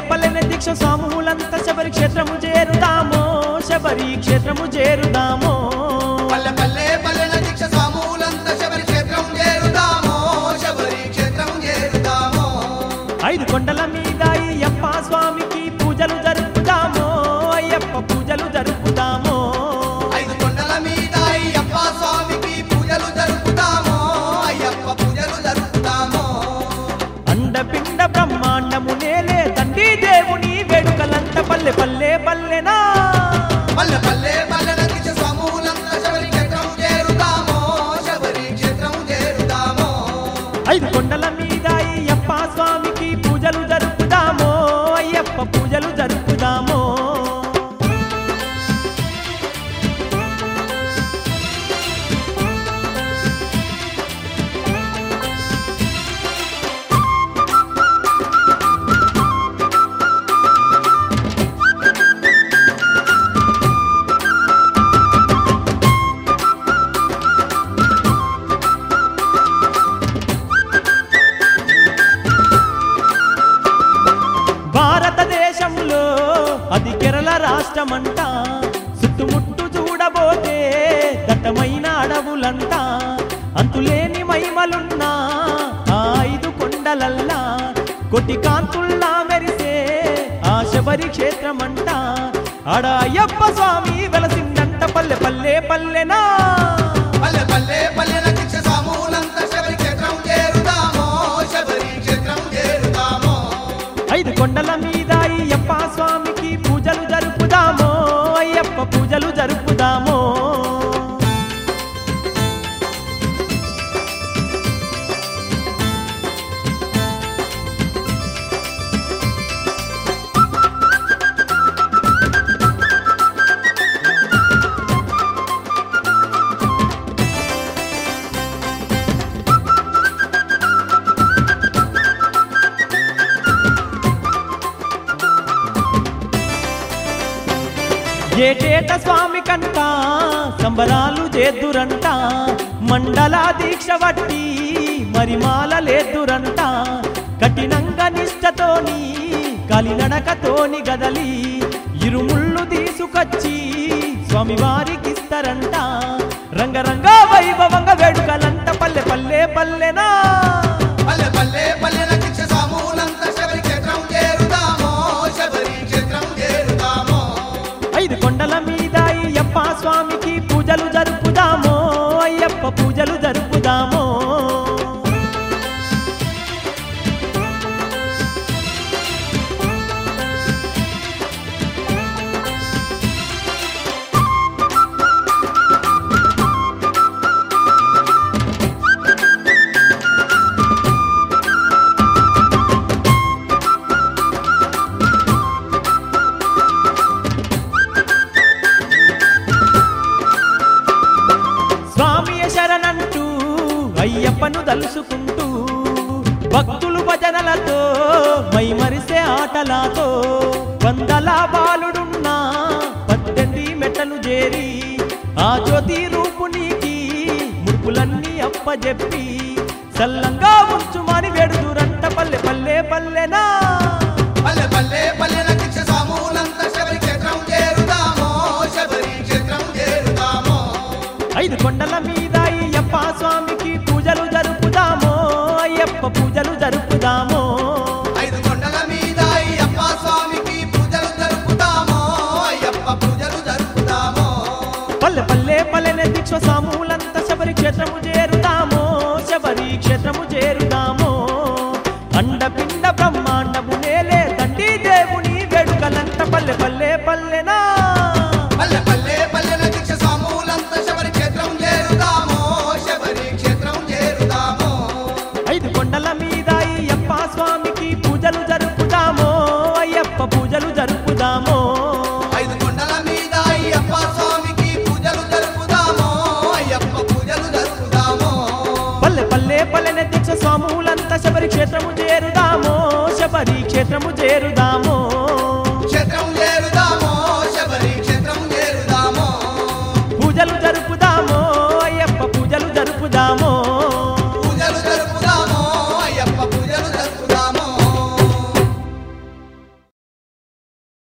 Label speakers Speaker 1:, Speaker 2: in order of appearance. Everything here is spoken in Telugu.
Speaker 1: పల్లెన దీక్ష స్వాములంతా శబరి క్షేత్రము చేరుదామో శబరి క్షేత్రము చేరుదామో
Speaker 2: పల్లె పల్లె పల్లెన దీక్ష స్వాములంత శబరి క్షేత్రం చేరుదామో శబరి క్షేత్రం చేరుదామో
Speaker 1: ఐదు కొండల మీద అయ్యప్ప స్వామికి పూజలు జరుపుదామో అయ్యప్ప పూజలు జరుపుదామో
Speaker 2: ఐదు కొండల మీద అయ్యప్ప స్వామికి పూజలు జరుపుతామో అయ్యప్ప పూజలు జరుపుతామో
Speaker 1: అండపిండ బ్రహ్మాండము నేలే తండ్రి దేవుని వేడుకలంత పల్లె పల్లె పల్లెనా
Speaker 2: పల్లె పల్లె పల్లెన దీక్ష స్వాములంత శబరి క్షేత్రం చేరుదామో శబరి క్షేత్రం చేరుదామో
Speaker 1: ఐదు కొండల మీద అయ్యప్ప స్వామికి పూజలు జరుపుదామో అయ్యప్ప పూజలు జరుపుదామో భారతదేశంలో అది కేరళ రాష్ట్రమంట చుట్టుముట్టు చూడబోతే దట్టమైన అడవులంట అంతులేని మహిమలున్నా ఆ ఐదు కొండలల్లా కొట్టి కాంతుల్లా మెరిసే ఆ శబరి క్షేత్రమంట ఆడ అయ్యప్ప స్వామి వెలసిందంట పల్లె పల్లె పల్లెనా
Speaker 2: పల్లె పల్లె పల్లెన దీక్ష స్వాములంత శబరి క్షేత్రం చేరుదామో శబరి క్షేత్రం చేరుదామో
Speaker 1: ఐదు కొండల మీద అయ్యప్ప స్వామికి పూజలు జరుపుదామో అయ్యప్ప పూజలు జరుపుదామో ఏటేట స్వామి కంట సంబరాలు చేద్దురంట మండల దీక్ష వట్టి మరి మాల లేద్దురంట కఠినంగా నిష్టతోని కలినడకతోని గదలి ఇరుముళ్ళు తీసుకొచ్చి స్వామి వారికిస్తారంట రంగరంగ వైభవంగా వేడుకలంట పల్లె పల్లె పల్లెనా
Speaker 2: పల్లె పల్లె పల్లెన దీక్ష స్వాములంత శబరి క్షేత్రం చేరుదామో శబరి క్షేత్రం చేరుదామో
Speaker 1: ఐదు కొండల మీద అయ్యప్ప స్వామికి పూజలు జరుపుదామో అయ్యప్ప పూజలు జరుపుదామో స్వామి శరణంటూ అయ్యప్పను దలుసుకుంటూ భక్తులు భజనలతో మైమరిసే ఆటలాతో వందల బాలుడున్నా పద్దెనిమిది మెట్టలు చేరి ఆ జ్యోతి రూపునికి ముడుపులన్నీ అప్పజెప్పి సల్లంగా ఉంచుమని వేడుదురంట పల్లె పల్లె పల్లెనా
Speaker 2: పల్లె పల్లె పల్లెన దీక్ష స్వాములంత శబరి క్షేత్రం చేరుదామో శబరి క్షేత్రం చేరుదామో
Speaker 1: ఐదు కొండల మీద అయ్యప్ప స్వామికి పూజలు జరుపుదామో అయ్యప్ప పూజలు జరుపుదామో
Speaker 2: ఐదు కొండల మీద అయ్యప్ప స్వామికి పూజలు జరుపుతామో అయ్యప్ప పూజలు జరుపుతామో
Speaker 1: పల్లె పల్లె పల్లెన దీక్ష సాములంత శబరి క్షేత్రము చేరుదామో శబరి క్షేత్రము చేరుదామో అండపిండ బ్రహ్మాండము నేలే తండ్రి దేవుని వేడుకలంత పల్లె పల్లె పల్లెనా
Speaker 2: పల్లె పల్లె పల్లెన దీక్ష స్వాములంత శబరి క్షేత్రం చేరుదామో శబరి క్షేత్రం చేరుదామో
Speaker 1: ఐదు కొండల మీద అయ్యప్ప స్వామికి పూజలు జరుపుదామో అయ్యప్ప పూజలు జరుపుదామో
Speaker 2: ఐదు కొండల మీద అయ్యప్ప స్వామికి పూజలు జరుపుదామో అయ్యప్ప పూజలు జరుపుదామో
Speaker 1: పల్లె పల్లె పల్లెన దీక్ష స్వాములంతా శబరి క్షేత్రము చేరుదామో శబరి క్షేత్రము చేరుదామో